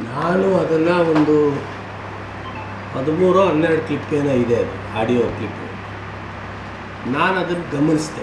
ನಾನು ಅದನ್ನು ಒಂದು ಹದಿಮೂರು ಹನ್ನೆರಡು ಕ್ಲಿಪ್ ಏನೋ ಇದೆ ಅದು ಆಡಿಯೋ ಕ್ಲಿಪ್ಪು ನಾನು ಅದನ್ನು ಗಮನಿಸಿದೆ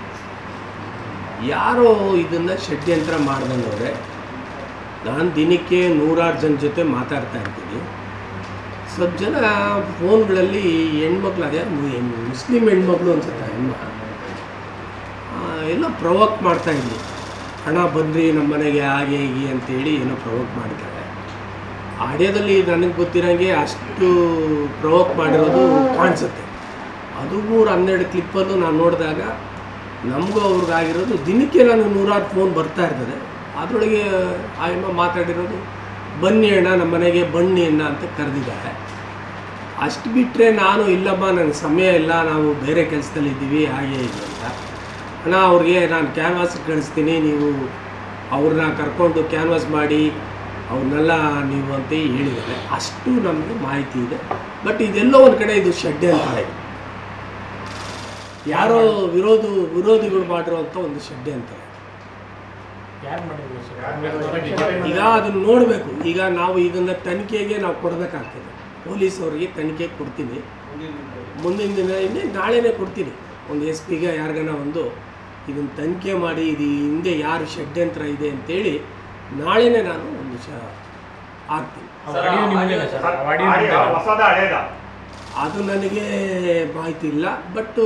ಯಾರೋ ಇದನ್ನು ಷಡ್ಯಂತ್ರ ಮಾಡ್ದಂಗವ್ರೆ ನಾನು ದಿನಕ್ಕೆ ನೂರಾರು ಜನ ಜೊತೆ ಮಾತಾಡ್ತಾ ಇರ್ತೀನಿ ಸ್ವಲ್ಪ ಜನ ಫೋನ್ಗಳಲ್ಲಿ ಹೆಣ್ಮಕ್ಳು ಅದೇ ಮುಸ್ಲಿಂ ಹೆಣ್ಮಕ್ಳು ಅನ್ಸುತ್ತೆ ಹೆಣ್ಮ ಆ, ಎಲ್ಲ ಪ್ರವೋಕ್ ಮಾಡ್ತಾ ಇದ್ವಿ ಹಣ ಬಂದ್ರಿ ನಮ್ಮ ಮನೆಗೆ ಹಾಗೆ ಹೀಗೆ ಅಂತೇಳಿ ಏನೋ ಪ್ರವೋಕ್ ಮಾಡಿದ್ದಾರೆ ಆಡಿಯೋದಲ್ಲಿ ನನಗೆ ಗೊತ್ತಿರೋಂಗೆ ಅಷ್ಟು ಪ್ರವೋಕ್ ಮಾಡಿರೋದು ಕಾಣಿಸುತ್ತೆ ಅದು ಮೂರು ಹನ್ನೆರಡು ಕ್ಲಿಪ್ಪಲ್ಲೂ ನಾನು ನೋಡಿದಾಗ ನಮಗೂ ಅವ್ರಿಗಾಗಿರೋದು ದಿನಕ್ಕೆ ನಾನು ನೂರಾರು ಫೋನ್ ಬರ್ತಾ ಇರ್ತದೆ ಅದರೊಳಗೆ ಆಯಮ್ಮ ಮಾತಾಡಿರೋದು ಬನ್ನಿ ಅಣ್ಣ ನಮ್ಮ ಮನೆಗೆ ಬನ್ನಿ ಅಣ್ಣ ಅಂತ ಕರೆದಿದ್ದಾರೆ ಅಷ್ಟು ಬಿಟ್ಟರೆ ನಾನು ಇಲ್ಲಮ್ಮ ನನಗೆ ಸಮಯ ಇಲ್ಲ ನಾವು ಬೇರೆ ಕೆಲಸದಲ್ಲಿ ಇದ್ದೀವಿ ಹಾಗೆ ಹೀಗೆ ಅಂತ ಅಣ್ಣ ಅವ್ರಿಗೆ ನಾನು ಕ್ಯಾನ್ವಾಸ್ ಕಳಿಸ್ತೀನಿ ನೀವು ಅವ್ರನ್ನ ಕರ್ಕೊಂಡು ಕ್ಯಾನ್ವಾಸ್ ಮಾಡಿ ಅವ್ರನ್ನೆಲ್ಲ ನೀವು ಅಂತ ಹೇಳಿದ್ದಾರೆ ಅಷ್ಟು ನಮಗೆ ಮಾಹಿತಿ ಇದೆ ಬಟ್ ಇದೆಲ್ಲೋ ಒಂದು ಕಡೆ ಇದು ಷಡ್ಯಂತ್ರ ಇದೆ ಯಾರೋ ವಿರೋಧ ವಿರೋಧಿಗಳು ಮಾಡಿರೋಂಥ ಒಂದು ಷಡ್ಯಂತ್ರ ಇದೆ ಯಾರು ಮಾಡಿದ್ರು ಸರ್ ಕಾಂಗ್ರೆಸ್ನವರಾ BJP? ಈಗ ಅದನ್ನ ನೋಡಬೇಕು ಈಗ ನಾವು ಇದನ್ನ ತನಿಖೆಗೆ ನಾವು ಕೊಡಬೇಕಾಗ್ತದೆ ಪೊಲೀಸ್ ಅವರಿಗೆ ತನಿಖೆ ಕೊಡ್ತೀನಿ ಮುಂದಿನ ದಿನ ಇನ್ನೇ ನಾಳೆನೇ ಕೊಡ್ತೀನಿ ಒಂದು ಎಸ್ ಪಿಗೆ ಯಾರಿಗಾನ ಒಂದು ಇದನ್ನು ತನಿಖೆ ಮಾಡಿ ಇದು ಹಿಂದೆ ಯಾರು ಷಡ್ಯಂತ್ರ ಇದೆ ಅಂತೇಳಿ ನಾಳೆನೇ ನಾನು ಒಂದು ಶ ಹಾಕ್ತೀನಿ ಆ ಆಡಿಯೋ ನಿಮ್ದೇನಾ ಸರ್ ಆ ಆಡಿಯೋ ಆಡಿಯೋ ನಿಮ್ದೇನಾ? ಹೊಸದ ಹಳೇದ ಅದು ನನಗೆ ಮಾಹಿತಿ ಇಲ್ಲ ಬಟ್ಟು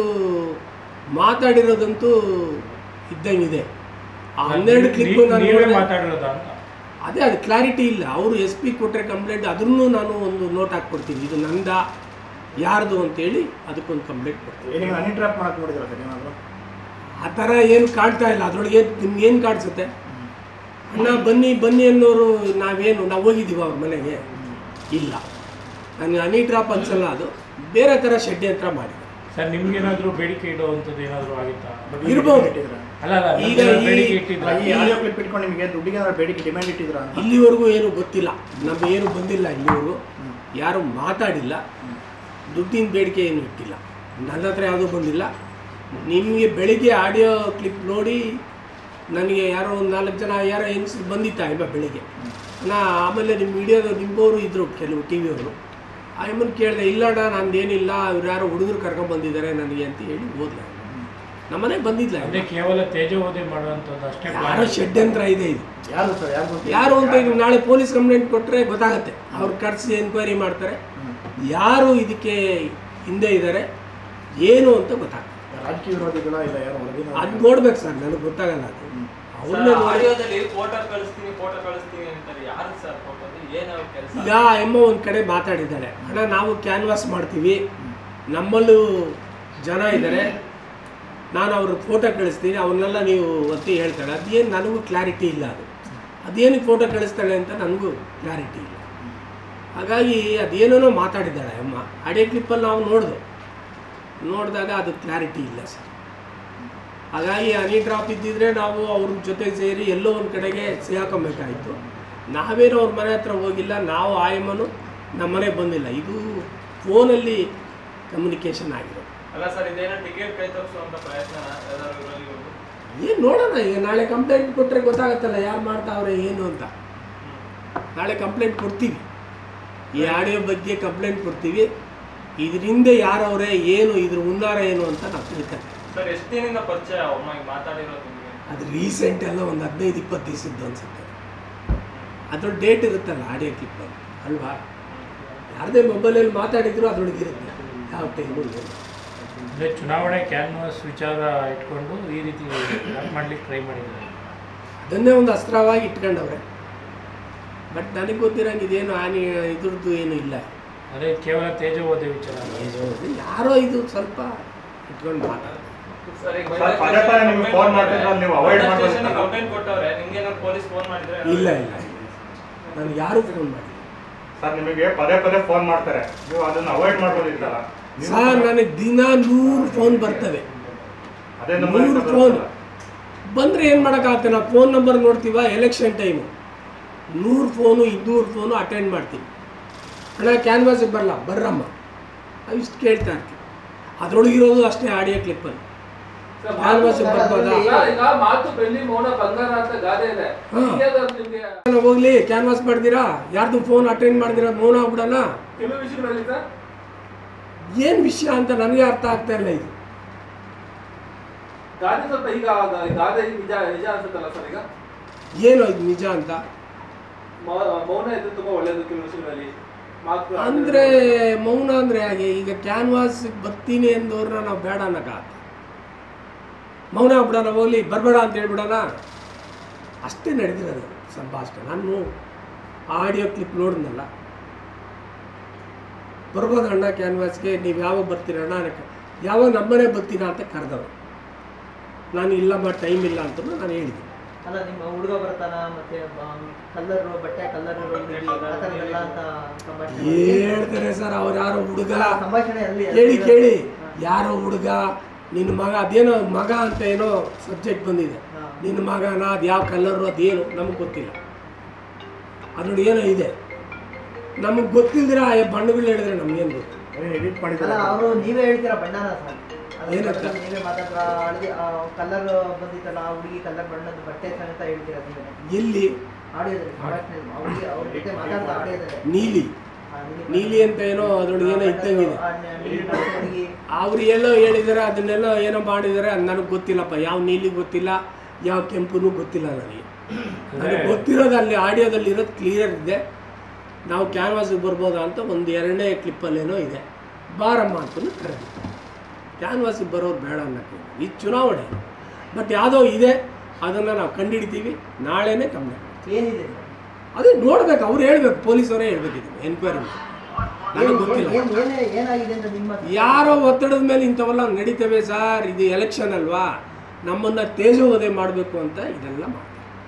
ಮಾತಾಡಿರೋದಂತೂ ಇದ್ದಂಗಿದೆ ಆ ಹನ್ನೆರಡು ನೀವ್- ಕ್ಲಿಪ್ಪು ನಾನು ನೀವೇ ನೋಡಿದೆ. ಮಾತಾಡಿರೋದಾ ಅಂತ ಅದೇ ಅದು ಕ್ಲಾರಿಟಿ ಇಲ್ಲ ಅವರು ಎಸ್ ಪಿ ಕೊಟ್ಟರೆ ಕಂಪ್ಲೇಂಟ್ ಅದನ್ನು ನಾನು ಒಂದು ನೋಟ್ ಹಾಕ್ಕೊಡ್ತೀನಿ ಇದು ನಂದ ಯಾರ್ದು ಅಂತೇಳಿ ಅದಕ್ಕೊಂದು ಕಂಪ್ಲೇಂಟ್ ಕೊಡ್ತೀನಿ ಏನಿಗೆ ಅನ್ಇಂಟ್ರಾಪ್ಟ್ ಮಾಡಕ್ ನೋಡಿದ್ರ ಸರ್ ಏನಾದ್ರು ಆ ಥರ ಏನು ಕಾಡ್ತಾ ಇಲ್ಲ ಅದರೊಳಗೆ ನಿಮ್ಗೆ ಏನು ಕಾಣಿಸುತ್ತೆ ಅಣ್ಣ ಬನ್ನಿ ಬನ್ನಿ ಅನ್ನೋರು ನಾವೇನು ನಾವು ಹೋಗಿದ್ದೀವಿ ಅವ್ರ ಮನೆಗೆ ಇಲ್ಲ ನನಗೆ ಹನಿ ಡ್ರಾಪ್ ಅನ್ಸಲ್ಲ ಅದು ಬೇರೆ ಥರ ಷಡ್ಯಂತ್ರ ಮಾಡಿದೆ ಸರ್ ನಿಮ್ಗೇನಾದ್ರೂ ಬೇಡಿಕೆ ಇಡುವಂಥದ್ದು ಏನಾದ್ರು ಆಗಿತ್ತಾ ಇರ್ಬೋದು. ಇಟ್ಟಿದ್ರ ಅಲ್ಲ ಅಲ್ಲ ಈಗ ನಮ್ಗೇನಾದ್ರು ಈ- ಬೇಡಿಕೆ ಇಟ್ಟಿದ್ರ ಈ ಆಡಿಯೋ ಕ್ಲಿಪ್ ಇಟ್ಕೊಂಡು ನಿಮಗೆ ದುಡ್ಡಿಗೆ ಏನಾದ್ರು ಬೇಡಿಕೆ ಡಿಮ್ಯಾಂಡ್ ಇಟ್ಟಿದ್ರ ಅಂತ ಇಲ್ಲಿವರೆಗೂ ಏನು ಗೊತ್ತಿಲ್ಲ ನಮಗೆ ಏನು ಬಂದಿಲ್ಲ ಇಲ್ಲಿವರೆಗೂ ಯಾರು ಮಾತಾಡಿಲ್ಲ ದುಡ್ಡಿನ ಬೇಡಿಕೆ ಏನು ಇಟ್ಟಿಲ್ಲ ನನ್ನ ಹತ್ರ ಯಾವುದೂ ಬಂದಿಲ್ಲ ನಿಮಗೆ ಬೆಳಿಗ್ಗೆ ಆಡಿಯೋ ಕ್ಲಿಪ್ ನೋಡಿ ನನಗೆ ಯಾರೋ ಒಂದು ನಾಲ್ಕು ಜನ ಯಾರೋ ಹೆಂಗಸ್ರು ಬಂದಿತ್ತ ಇವ ಬೆಳಿಗ್ಗೆ ನಾ ಆಮೇಲೆ ನಿಮ್ಮ ವಿಡಿಯೋದ ನಿಮ್ಮವರು ಇದ್ದರು ಕೆಲವು ಟಿ ವಿಯವರು ಆ ಎಮ್ಮನ್ ಕೇಳಿದೆ ಇಲ್ಲಣ್ಣ ನಂದು ಏನಿಲ್ಲ ಇವ್ರು ಯಾರೋ ಹುಡುಗರು ಕರ್ಕೊಂಡು ಬಂದಿದ್ದಾರೆ ನನಗೆ ಅಂತ ಹೇಳಿ ಹೋದ್ಲ ನಮ್ಮನೆಗೆ ಬಂದಿದ್ಲ ಅಂದ್ರೆ ಕೇವಲ ತೇಜೋವಧೆ ಮಾಡುವಂಥದ್ದು ಅಷ್ಟೇ ಯಾರೋ ಷಡ್ಯಂತ್ರ ಇದೆ ಇದು ಯಾರು ಸರ್ ಯಾರು ಗೊತ್ತಿಲ್ಲ? ಯಾರು ಅಂತ ಈಗ ನಾಳೆ ಪೊಲೀಸ್ ಕಂಪ್ಲೇಂಟ್ ಕೊಟ್ಟರೆ ಗೊತ್ತಾಗುತ್ತೆ ಅವ್ರು ಕರೆಸಿ ಎನ್ಕ್ವೈರಿ ಮಾಡ್ತಾರೆ ಯಾರು ಇದಕ್ಕೆ ಹಿಂದೆ ಇದ್ದಾರೆ ಏನು ಅಂತ ಗೊತ್ತಾಗ್ತದೆ ರಾಜಕೀಯ ವಿರೋಧಿಗಳ ಇಲ್ಲ ಯಾರು ಹೊರಗಿನ ಅದು ನೋಡ್ಬೇಕು ಸರ್ ನನಗೆ ಗೊತ್ತಾಗಲ್ಲ ಅದು ಅವ್ರನ್ನೇ ನೋಡಿ ಆಡಿಯೋದಲ್ಲಿ ಫೋಟೋ ಕಳಿಸ್ತೀನಿ ಫೋಟೋ ಕಳಿಸ್ತೀನಿ ಅಂತಾರೆ ಯಾರು ಸರ್ ಫೋಟೋ ಏನು ಕೆಲಸ ಈಗ ಎಮ್ಮ ಒಂದು ಕಡೆ ಮಾತಾಡಿದ್ದಾಳೆ ಅಣ್ಣ ನಾವು ಕ್ಯಾನ್ವಾಸ್ ಮಾಡ್ತೀವಿ ನಮ್ಮಲ್ಲೂ ಜನ ಇದ್ದಾರೆ ನಾನು ಅವ್ರ ಫೋಟೋ ಕಳಿಸ್ತೀನಿ ಅವನ್ನೆಲ್ಲ ನೀವು ಒತ್ತಿ ಹೇಳ್ತಾಳೆ ಅದೇನು ನನಗೂ ಕ್ಲಾರಿಟಿ ಇಲ್ಲ ಅದು ಅದೇನಕ್ಕೆ ಫೋಟೋ ಕಳಿಸ್ತಾಳೆ ಅಂತ ನನಗೂ ಕ್ಲಾರಿಟಿ ಇಲ್ಲ ಹಾಗಾಗಿ ಅದೇನೇನೋ ಮಾತಾಡಿದ್ದಾಳೆ ಅಮ್ಮ ಆಡಿಯೋ ಕ್ಲಿಪ್ಪಲ್ಲಿ ನಾವು ನೋಡಿದೆ ನೋಡಿದಾಗ ಅದು ಕ್ಲಾರಿಟಿ ಇಲ್ಲ ಸರ್ ಹಾಗಾಗಿ ಹನಿ ಡ್ರಾಪ್ ಇದ್ದಿದ್ರೆ ನಾವು ಅವ್ರ ಜೊತೆ ಸೇರಿ ಎಲ್ಲೋ ಒಂದು ಕಡೆಗೆ ಸಿಗಾಕೊಬೇಕಾಯಿತು ನಾವೇನೋ ಅವ್ರ ಮನೆ ಹತ್ರ ಹೋಗಿಲ್ಲ ನಾವು ಆಯಮ್ಮನು ನಮ್ಮ ಮನೆಗೆ ಬಂದಿಲ್ಲ ಇದು ಫೋನಲ್ಲಿ ಕಮ್ಯುನಿಕೇಷನ್ ಆಗಿರೋದು ಅಲ್ಲ ಸರ್ ಇದೇನೋ ಟಿಕೆಟ್ ಕೈ ತಪ್ಪಿಸುವಂತ ಪ್ರಯತ್ನ ಯಾವ್ದಾದ್ರು ವಿರೋಧಿಗಳು ಏನು ನೋಡೋಣ ಈಗ ನಾಳೆ ಕಂಪ್ಲೇಂಟ್ ಕೊಟ್ಟರೆ ಗೊತ್ತಾಗುತ್ತಲ್ಲ ಯಾರು ಮಾಡ್ತಾವ್ರೆ ಏನು ಅಂತ ನಾಳೆ ಕಂಪ್ಲೇಂಟ್ ಕೊಡ್ತೀವಿ ಈ ಆಡಿಯೋ ಬಗ್ಗೆ ಕಂಪ್ಲೇಂಟ್ ಕೊಡ್ತೀವಿ ಇದರಿಂದ ಯಾರವ್ರೆ ಏನು ಇದ್ರ ಹುನ್ನಾರ ಏನು ಅಂತ ನಾವು ತಿಳ್ಕೊಂತೀವಿ ಸರ್ ಎಷ್ಟು ದಿನದಿಂದ ಪರಿಚಯ ಅಮ್ಮ ಈಗ ಮಾತಾಡಿರೋದು ನಿಮಗೆ ಅದು ರೀಸೆಂಟ್ ಎಲ್ಲ ಒಂದು ಹದಿನೈದು ಇಪ್ಪತ್ತು ದಿವಸದ್ದು ಅನ್ಸುತ್ತೆ ಅದ್ರ ಡೇಟ್ ಇರುತ್ತಲ್ಲ ಆಡಿಯೋ ಕ್ಲಿಪ್ ಅಲ್ವಾ ಯಾರದೇ ಮೊಬೈಲಲ್ಲಿ ಮಾತಾಡಿದ್ರು ಅದ್ರೊಳಗೆ ಇರುತ್ತೆ ಯಾವ ಟೈಮು ಏನು ಅಂದ್ರೆ ಚುನಾವಣೆ ಕ್ಯಾನ್ವಾಸ್ ವಿಚಾರ ಇಟ್ಕೊಂಡು ಈ ರೀತಿ ಬ್ಲಾಕ್ ಮಾಡ್ಲಿಕ್ಕೆ ಟ್ರೈ ಮಾಡಿದ್ದಾರೆ ಅದನ್ನೇ ಒಂದು ಅಸ್ತ್ರವಾಗಿ ಇಟ್ಕೊಂಡವ್ರೆ ಬಟ್ ನನಗೆ ಗೊತ್ತಿರಂಗೆ ಇದೇನು ಹಾನಿ ಇದ್ರದ್ದು ಏನು ಇಲ್ಲ ಅದೇ ಕೇವಲ ತೇಜೋವಧೆ ವಿಚಾರ ಅಲ್ಲ. ಇದು ಯಾರೋ ಇದು ಸ್ವಲ್ಪ ಇಟ್ಕೊಂಡು ಮಾತಾಡೋದು ಸರ್ ಈಗ ಸರ್, ಪದೇ ಪದೇ ನಿಮ್ಗೆ phone ಮಾಡ್ತಿದ್ರೆ ನೀವು avoid ಮಾಡ್ಬೋದು. ಕಂಪ್ಲೇಂಟ್ ಕೊಟ್ಟವ್ರೆ ನಿಮ್ಗೆ ಏನಾದ್ರು ಪೊಲೀಸ್ ಫೋನ್ ಮಾಡಿದ್ರೆ ಇಲ್ಲ ಇಲ್ಲ ನನಗೆ ಯಾರು ಫೋನ್ ಮಾಡಿ ಸರ್ ನಿಮಗೆ ಪದೇ ಪದೇ ಫೋನ್ ಮಾಡ್ತಾರೆ ನೀವು ಅದನ್ನ ಅವಾಯ್ಡ್ ಮಾಡ್ಬೋದಿತ್ತಲ್ಲ ನೀವು ಸರ್ ನನಗೆ ದಿನ ನೂರು ಫೋನ್ ಬರ್ತವೆ ಅದೇ ನಂಬರ್ ನೂರು ಫೋನ್ ಬಂದರೆ ಏನು ಮಾಡೋಕ್ಕಾಗುತ್ತೆ ನಾವು ಫೋನ್ ನಂಬರ್ ನೋಡ್ತೀವ ಎಲೆಕ್ಷನ್ ಟೈಮು ನೂರು ಫೋನು ಇನ್ನೂರು ಫೋನು ಅಟೆಂಡ್ ಮಾಡ್ತೀವಿ ಅಣ್ಣ ಕ್ಯಾನ್ವಾಸಿಗೆ ಬರಲ್ಲ ಬರ್ರಮ್ಮ ನಾವು ಇಷ್ಟು ಕೇಳ್ತಾ ಇರ್ತೀವಿ ಅದರೊಳಗಿರೋದು ಅಷ್ಟೇ ಆಡಿಯೋ ಕ್ಲಿಪ್ಪಲ್ಲಿ ಕ್ಯಾನ್ವಾಸ್ ಬರ್ಬೋದಾ ಸರ್, ಈಗ ಮಾತು ಬೆಳ್ಳಿ ಮೌನ ಬಂಗಾರ ಅಂತ ಗಾದೆ ಇದೆ ಹಾ. ಹಿಂಗೇನಾದ್ರು ನಿಮ್ಗೆ ನಾನು ಹೋಗ್ಲಿ ಕ್ಯಾನ್ವಾಸ್ ಮಾಡ್ದಿರಾ ಯಾರ್ದು ಫೋನ್ ಅಟೆಂಡ್ ಮಾಡ್ದಿರಾ ಮೌನ ಆಗ್ಬಿಡೋಣ ಕೆಲವು ವಿಷಯಗಳಲ್ಲಿ ಸರ್ ಏನು ವಿಷಯ ಅಂತ ನನಗೆ ಅರ್ಥ ಆಗ್ತಾ ಇಲ್ಲ ಇದು ಗಾದೆ ಸ್ವಲ್ಪ ಈಗ ಗ- ಗಾದೆ ನಿಜ ನಿಜ ಅನ್ಸುತ್ತಲ್ಲ ಸರ್ ಈಗ ಏನು ಇದು ನಿಜ ಅಂತ ಮೌ- ಮೌನ ಇದ್ರೆ ತುಂಬಾ ಒಳ್ಳೇದು ಕೆಲವು ವಿಷಯಗಳಲ್ಲಿ ಮಾತು ಅಂದರೆ ಮೌನ ಅಂದರೆ ಹಾಗೆ ಈಗ ಕ್ಯಾನ್ವಾಸ್ ಬರ್ತೀನಿ ಎಂದವ್ರನ್ನ ನಾವು ಬೇಡ ಅನ್ನಕ್ಕಾಗತ್ತೆ ಮೌನ ಆಗ್ಬಿಡೋಣ ಹೋಗ್ಲಿ ಬರಬೇಡ ಅಂತ ಹೇಳ್ಬಿಡೋಣ ಅಷ್ಟೇ ನಡೆದಿರೋದು ಸಂಭಾಷಣೆ ನಾನು ಆಡಿಯೋ ಕ್ಲಿಪ್ ನೋಡಿದ್ನಲ್ಲ ಬರ್ಬೋದು ಅಣ್ಣ ಕ್ಯಾನ್ವಾಸ್ಗೆ ನೀವು ಯಾವಾಗ ಬರ್ತೀರಣ್ಣ ಅನ್ನಕ್ಕೆ ಯಾವಾಗ ನಮ್ಮನೆ ಬರ್ತೀರಾ ಅಂತ ಕರೆದವರು ನಾನು ಇಲ್ಲಮ್ಮ ಟೈಮ್ ಇಲ್ಲ ಅಂತ ನಾನು ಹೇಳಿದೆ ಅಲ್ಲ ನಿಮ್ಮ ಹುಡುಗ ಬರ್ತಾನ ಮತ್ತೆ ಕಲ್ಲರ್ ಬಟ್ಟೆ ಕಲ್ಲರ್ ಆ ಥರ ಎಲ್ಲ ಅಂತ ಸಂಭಾಷಣೆ ಮಾಡಿ- ಹೇಳ್ತಾರೆ ಸರ್ ಅವ್ರು ಯಾರೋ ಹುಡುಗ ಸಂಭಾಷಣೆ ಅಲ್ಲಿ ಕೇಳಿ ಕೇಳಿ ಯಾರೋ ಹುಡುಗ ನಿನ್ನ ಮಗ ಅದೇನೋ ಮಗ ಅಂತ ಏನೋ ಸಬ್ಜೆಕ್ಟ್ ಬಂದಿದೆ ಹಾ. ನಿನ್ನ ಮಗನ ಅದು ಯಾವ ಕಲರು ಅದೇನು ನಮಗೆ ಗೊತ್ತಿಲ್ಲ ಅದ್ರೊಳಗೆ ಏನೋ ಇದೆ ನಮಗೆ ಗೊತ್ತಿಲ್ದಿರ ಆ ಬಣ್ಣಗಳು ಹೇಳಿದ್ರೆ ನಮ್ಗೇನು ಗೊತ್ತು ಎಡಿಟ್ ಅಲ್ಲ ಮಾಡಿದ್ದಾರೆ ಅವರು ನೀವೇ ಹೇಳ್ತೀರಾ ಬಣ್ಣನ ಸರ್ ಅದ್ರ ಏನಂತ? ಬಗ್ಗೆ ನೀವೇ ಮಾತಾಡ್ರ ಕಲರ್ ಬಂದಿತ್ತಲ್ಲ ಆ ಹುಡುಗಿ ಕಲರ್ ಬಣ್ಣದ ಬಟ್ಟೆ ಸಮೇತ ಹೇಳ್ತೀರಾ ನೀವೇ ಎಲ್ಲಿ ಆಡಿಯೋದಲ್ಲಿ ಸಂಭಾಷಣೆ ಅವ್ರಿಗೆ ಅವ್ರ ಜೊತೆ ಮಾತಾಡ್ತಾ ಆಡಿಯೋದಲ್ಲಿ ನೀಲಿ ನೀಲಿ ಅಂತ ಏನೋ ಅದ್ರೊಳಗೆ ಏನೋ ಇದ್ದಂಗಿದೆ ಹುಡುಗಿ ಅವ್ರು ಎಲ್ಲೋ ಹೇಳಿದ್ದಾರೆ ಅದನ್ನೆಲ್ಲ ಏನೋ ಮಾಡಿದ್ದಾರೆ ಅದು ನನಗೆ ಗೊತ್ತಿಲ್ಲಪ್ಪ ಯಾವ ನೀಲಿ ಗೊತ್ತಿಲ್ಲ ಯಾವ ಕೆಂಪುನೂ ಗೊತ್ತಿಲ್ಲ ನನಗೆ ನನಗೆ ಗೊತ್ತಿರೋದು ಅಲ್ಲಿ ಆಡಿಯೋದಲ್ಲಿ ಇರೋದು ಕ್ಲಿಯರ್ ಇದೆ ನಾವು ಕ್ಯಾನ್ವಾಸಿಗೆ ಬರ್ಬೋದಾ ಅಂತ ಒಂದು ಎರಡನೇ ಕ್ಲಿಪ್ಪಲ್ಲೇನೋ ಇದೆ ಬಾರಮ್ಮ ಅಂತಲೂ ಕರೆದು ಕ್ಯಾನ್ವಾಸಿಗೆ ಬರೋರು ಬೇಡ ಅನ್ನೋಕ್ಕೆ ಇದು ಚುನಾವಣೆ ಬಟ್ ಯಾವುದೋ ಇದೆ ಅದನ್ನು ನಾವು ಕಂಡುಹಿಡಿತೀವಿ ನಾಳೆನೇ ಕಂಪ್ಲೇಂಟ್ ಏನಿದೆ ಸರ್ ಅದೇ ನೋಡ್ಬೇಕು ಅವ್ರು ಹೇಳ್ಬೇಕು ಪೊಲೀಸವರೇ ಹೇಳ್ಬೇಕಿದೆ ಎನ್ಕ್ವೈರಿ ನನಗೆ ಗೊತ್ತಿಲ್ಲ ಏನ್- ಏನ್- ಏನ್- ಏನಾಗಿದೆ ಅಂತ ನಿಮ್ಮ ಯಾರೋ ಒತ್ತಡದ ಮೇಲೆ ಇಂಥವೆಲ್ಲ ನಡೀತವೆ ಸರ್ ಇದು ಎಲೆಕ್ಷನ್ ಅಲ್ವಾ ನಮ್ಮನ್ನು ತೇಜೋವಧೆ ಮಾಡಬೇಕು ಅಂತ ಇದೆಲ್ಲ ಮಾಡ್ತಾರೆ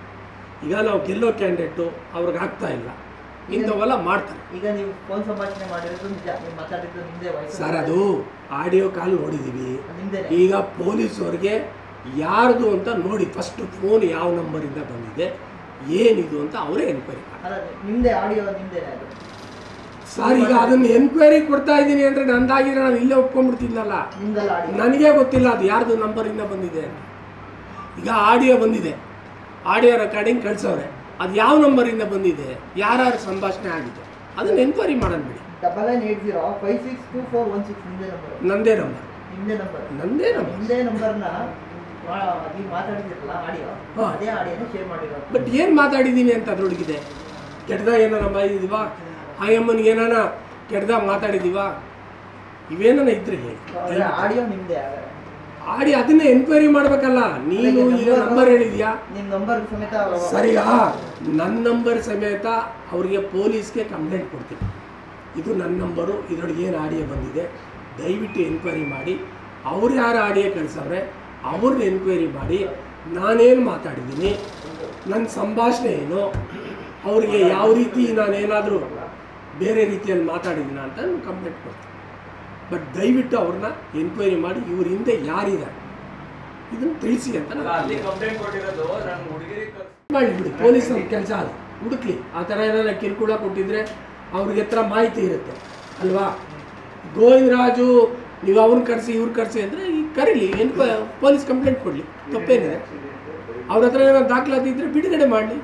ಈಗ ನಾವು ಗೆಲ್ಲೋ ಕ್ಯಾಂಡಿಡೇಟು ಅವ್ರಿಗೆ ಆಗ್ತಾ ಇಲ್ಲ ಇಂಥವೆಲ್ಲ ಮಾಡ್ತಾರೆ ಈಗ ನೀವು ಫೋನ್ ಸಂಭಾಷಣೆ ಮಾಡಿರೋದು ನಿಜ ನೀವು ಮಾತಾಡಿದ್ದು ನಿಮ್ದೇ ವಯಸ್ಸು ಸರ್ ಅದು ಆಡಿಯೋ ಕಾಲ್ ನೋಡಿದ್ದೀವಿ ನಿಮ್ದೇನೆ ಈಗ ಪೊಲೀಸವ್ರಿಗೆ ಯಾರ್ದು ಅಂತ ನೋಡಿ ಫಸ್ಟ್ ಫೋನ್ ಯಾವ ನಂಬರಿಂದ ಬಂದಿದೆ ಏನಿದು ಅಂತ ಅವರೇ ಎನ್ಕ್ವೈರಿ ಮಾಡ್ತಾರೆ ಅಲ್ಲ ನಿಮ್ದೇ ಆಡಿಯೋ ನಿಮ್ದೇನೆ ಅದು ಸರ್ ಈಗ ಅದನ್ನು ಎನ್ಕ್ವೈರಿ ಕೊಡ್ತಾ ಇದ್ದೀನಿ ಅಂದರೆ ನಂದಾಗಿದ್ರೆ ನಾನು ಇಲ್ಲೇ ಒಪ್ಕೊಂಡ್ಬಿಡ್ತಿದ್ನಲ್ಲ ನಿಮ್ದಲ್ಲ ಆಡಿಯೋ ನನಗೆ ಗೊತ್ತಿಲ್ಲ ಅದು ಯಾರ್ದು ನಂಬರಿಂದ ಬಂದಿದೆ ಅಂತ ಈಗ ಆಡಿಯೋ ಬಂದಿದೆ ಆಡಿಯೋ ರೆಕಾರ್ಡಿಂಗ್ ಕಳ್ಸವ್ರೆ ಅದು ಯಾವ ನಂಬರಿಂದ ಬಂದಿದೆ ಯಾರ್ಯಾರು ಸಂಭಾಷಣೆ ಆಗಿದೆ ಅದನ್ನ ಎನ್ಕ್ವೈರಿ ಮಾಡೋಣ ಬಿಡಿ double nine eight zero five six two four one six ನಿಮ್ದೇ ನಂಬರ್ ನಂದೇ ನಂಬರ್ ನಿಮ್ದೇ ನಂಬರ್ ನಂದೇ ನಂಬರ್ ನಿಮ್ದೇ ನಂಬರ್ನ ನೀವು ಮಾತಾಡಿದಿರಲ್ಲ ಆಡಿಯೋ ಹಾ. ಅದೇ ಆಡಿಯೋನ ಶೇರ್ ಮಾಡಿರೋದು ಬಟ್ ಏನು ಮಾತಾಡಿದ್ದೀನಿ ಅಂತ ಅದ್ರೊಳಗಿದೆ ಕೆಟ್ಟದಾಗ ಏನಾರ ಮಾಡಿದೀವಾ ಆ ಅಮ್ಮನಿಗೆ ಏನಾನ ಕೆಟ್ಟದಾಗ ಮಾತಾಡಿದೀವಾ ಇವೇನಾನ ಇದ್ರೆ ಹೇಳಿ ಅಂದ್ರೆ ಆಡಿಯೋ ನಿಮ್ದೇ ಹಾಗಾದ್ರೆ. ಆಡಿ ಅದನ್ನೇ ಎನ್ಕ್ವೈರಿ ಮಾಡ್ಬೇಕಲ್ಲ ನೀನು ಈಗ ನಂಬರ್ ಹೇಳಿದ್ಯಾ ನಿಮ್ ನಂಬರ್ ಸಮೇತ ಸರಿಯಾ ನನ್ನ ನಂಬರ್ ಸಮೇತ ಅವರಿಗೆ ಪೊಲೀಸ್ಗೆ ಕಂಪ್ಲೇಂಟ್ ಕೊಡ್ತೀನಿ ಇದು ನನ್ನ ನಂಬರು ಇದರೊಳಗೆ ಏನು ಆಡಿಯೋ ಬಂದಿದೆ ದಯವಿಟ್ಟು ಎನ್ಕ್ವೈರಿ ಮಾಡಿ ಅವ್ರು ಯಾರು ಆಡಿಯೋ ಕಳಿಸವ್ರೆ ಅವ್ರನ್ನ ಎನ್ಕ್ವೈರಿ ಮಾಡಿ ನಾನೇನು ಮಾತಾಡಿದ್ದೀನಿ ನನ್ನ ಸಂಭಾಷಣೆ ಏನು ಅವರಿಗೆ ಯಾವ ರೀತಿ ನಾನೇನಾದರೂ ಬೇರೆ ರೀತಿಯಲ್ಲಿ ಮಾತಾಡಿದ್ದೀನ ಅಂತ ಕಂಪ್ಲೇಂಟ್ ಕೊಡ್ತೀನಿ ಬಟ್ ದಯವಿಟ್ಟು ಅವ್ರನ್ನ ಎನ್ಕ್ವೈರಿ ಮಾಡಿ ಇವ್ರ ಹಿಂದೆ ಯಾರಿದ್ದಾರೆ ಇದನ್ನು ತಿಳಿಸಿ ಅಂತ ಅಲ್ಲ ನಾನು ಅಲ್ಲಿ ಕಂಪ್ಲೇಂಟ್ ಕೊಟ್ಟಿರೋದು ನನ್ನ ಹುಡುಗಿರಿಗೆ ಕಳ್ಸಿ ಮಾಡಿಬಿಡಿ ಪೊಲೀಸ್ ಅವ್ರ ಕೆಲಸ ಅದು ಹುಡುಕ್ಲಿ ಆ ಥರ ಏನಾರ ಕಿರುಕುಳ ಕೊಟ್ಟಿದ್ರೆ ಅವ್ರಿಗೆ ಹತ್ರ ಮಾಹಿತಿ ಇರುತ್ತೆ ಅಲ್ವಾ ಗೋವಿಂದರಾಜು ನೀವು ಅವ್ರನ್ನ ಕರೆಸಿ ಇವ್ರು ಕರೆಸಿ ಅಂದರೆ ಈಗ ಕರೀಲಿ ಏನು ಪೊಲೀಸ್ ಕಂಪ್ಲೇಂಟ್ ಕೊಡಲಿ ತಪ್ಪೇನಿದೆ ಅವ್ರ ಹತ್ರ ಏನೋ ದಾಖಲಾತಿ ಇದ್ರೆ ಬಿಡುಗಡೆ ಮಾಡಲಿ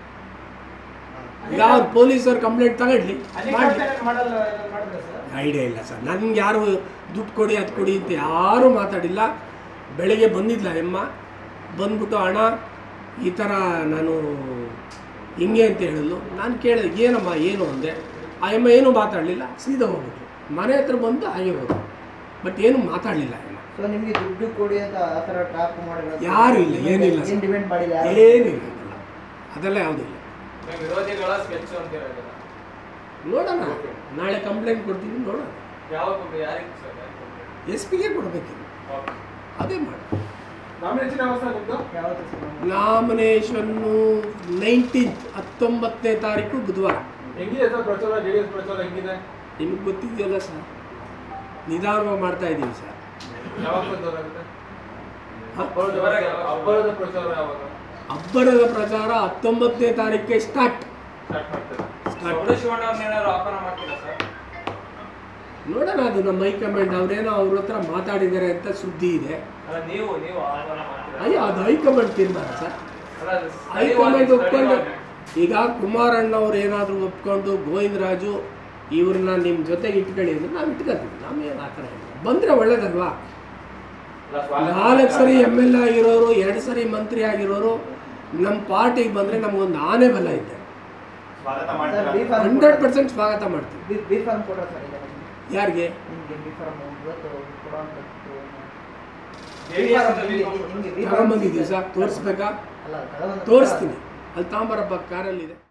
ಈಗ ಅವ್ರು ಪೊಲೀಸವ್ರು ಕಂಪ್ಲೇಂಟ್ ತಗೊಳ್ಳಿ ಮಾಡಲಿ ಐಡಿಯಾ ಇಲ್ಲ ಸರ್ ನನಗೆ ಯಾರು ದುಡ್ಡು ಕೊಡಿ ಅದು ಕೊಡಿ ಅಂತ ಯಾರೂ ಮಾತಾಡಿಲ್ಲ ಬೆಳಗ್ಗೆ ಬಂದಿದ್ಲ ಎಮ್ಮ ಬಂದ್ಬಿಟ್ಟು ಹಣ ಈ ಥರ ನಾನು ಹಿಂಗೆ ಅಂತ ಹೇಳಿದ್ಲು ನಾನು ಕೇಳಿದೆ ಏನಮ್ಮ ಏನು ಅಂದೆ ಆ ಎಮ್ಮ ಏನೂ ಮಾತಾಡಲಿಲ್ಲ ಸೀದಾ ಹೋಗ್ಬಿಟ್ರು ಮನೆ ಹತ್ರ ಬಂದು ಹಾಗೆ ಹೋದ್ರು ಬಟ್ ಏನು ಮಾತಾಡಲಿಲ್ಲ ಎಮ್ಮ ಸೊ ನಿಮ್ಗೆ ದುಡ್ಡು ಕೊಡಿ ಅಂತ ಆ ಥರ ಟ್ರಾಪ್ ಮಾಡಿರೋದು ಯಾರು ಇಲ್ಲ, ಏನಿಲ್ಲ ಏನ್ ಸರ್. ಡಿಮ್ಯಾಂಡ್ ಮಾಡಿಲ್ಲ ಯಾರು? ಏನಿಲ್ಲ ಅದೆಲ್ಲ ಅದೆಲ್ಲ ಯಾವುದೂ ಇಲ್ಲ ನಿಮ್ಮ ವಿರೋಧಿಗಳ ಸ್ಕೆಚ್ ಅಂತೀರ ಇದನ್ನ ನೋಡೋಣ ನಾಳೆ ಕಂಪ್ಲೇಂಟ್ ಕೊಡ್ತೀನಿ ನೋಡೋಣ ಯಾವಾಗ ಯಾರಿಗೆ ಸರ್ ಯಾರಿಗೆ complaint? ಎಸ್ ಪಿಗೆ ಕೊಡಬೇಕಿದೆ Okay. ಅದೇ ಮಾಡಿ ನಾಮಿನೇಷನ್ ಅವಸ್ಥೆ ನಿಮ್ದು ಯಾವತ್ತು ಸರ್? ನಾಮಿನೇಷನ್ನು ನೈನ್ಟೀನ್ತ್ ಹತ್ತೊಂಬತ್ತನೇ ತಾರೀಕು ಬುಧವಾರ ಹೆಂಗಿದೆ ಸರ್ ಪ್ರಚಾರ ಜೆ ಡಿ ಎಸ್ ಪ್ರಚಾರ ಹೆಂಗಿದೆ ನಿಮಗೆ ಗೊತ್ತಿದೆಯಲ್ಲ ಸರ್ ನಿಧಾನವಾಗಿ ಮಾಡ್ತಾ ಇದ್ದೀವಿ ಸರ್ ಯಾವಾಗ ಬಂದವರಾಗುತ್ತೆ ಹ? ಹಬ್ಬದ ಹಬ್ಬದ ಪ್ರಚಾರ ಯಾವಾಗ ಅಬ್ಬರದ ಪ್ರಚಾರ ಹತ್ತೊಂಬತ್ತನೇ ತಾರೀಕಿಗೆ ಸ್ಟಾರ್ಟ್ ಸ್ಟಾರ್ಟ್ ಮಾಡ್ತಾರೆ ಸ್ಟಾರ್ಟ್ ಸೌಡ ಶಿವಣ್ಣ ಅವ್ರನ್ನ ಏನಾದ್ರು ಆಹ್ವಾನ ಮಾಡ್ತೀರಾ ಸರ್ ನೋಡೋಣ ಅದು ನಮ್ಮ ಹೈಕಮಾಂಡ್ ಅವರೇನೋ ಅವ್ರ ಹತ್ರ ಮಾತಾಡಿದ್ದಾರೆ ಅಂತ ಸುದ್ದಿ ಇದೆ ಅಲ್ಲ ನೀವು ನೀವು ಆಹ್ವಾನ ಮಾಡ್ತೀರಾ ಅಯ್ಯೋ ಅದು ಹೈಕಮಾಂಡ್ ತೀರ್ಮಾನ ಸರ್ ಅಲ್ಲ ಅದು ಹೈಕಮಾಂಡ್ ಸ್ಥಳೀಯವಾಗಿ- ಒಪ್ಕೊಂಡು ಸ್ಥಳೀಯವಾಗಿ. ಈಗ ಕುಮಾರಣ್ಣವ್ರು ಏನಾದರೂ ಒಪ್ಕೊಂಡು ಗೋವಿಂದರಾಜು ಇವ್ರನ್ನ ನಿಮ್ಮ ಜೊತೆಗೆ ಇಟ್ಕೊಳ್ಳಿ ಅಂದ್ರೆ ನಾವು ಇಟ್ಕೊತೀವಿ ನಮಗೇನು ಆ ಥರ ಇಲ್ಲ ಬಂದರೆ ಒಳ್ಳೇದಲ್ವಾ ನಾಲ್ಕು ಸರಿ ಎಮ್ ಎಲ್ ಎ ಆಗಿರೋರು ಎರಡು ಸರಿ ಮಂತ್ರಿ ಆಗಿರೋರು ನಮ್ಮ ಪಾರ್ಟಿಗೆ ಬಂದರೆ ನಮಗೊಂದು ಆನೆ ಬಲ ಇದೆ sir B form hundred percent ಸ್ವಾಗತ ಮಾಡ್ತೀವಿ ಬಿ ಬಿ ಫಾರ್ಮ್ ಕೊಡ್ರ ಸರ್ ಈಗ ನಿಮ್ಗೆ ಯಾರಿಗೆ ನಿಮಗೆ ಬಿ ಫಾರ್ಮ್ ಇವತ್ತು ಕೊಡುವಂಥದ್ದು JDS ಅಂತ ಬಿ ಫಾರ್ಮ್ ನಿಮಗೆ ಬಿ ಫಾರ್ಮ್ ತಗೊಂಬಂದಿದ್ದೀವಿ ಸರ್ ತೋರಿಸ್ಬೇಕಾ ಅಲ್ಲ ತಗೊಂಬಂದು ತೋರಿಸ್ತೀನಿ ಅಲ್ಲಿ ತಾಂಬರಪ್ಪ ಕಾರಲ್ಲಿದೆ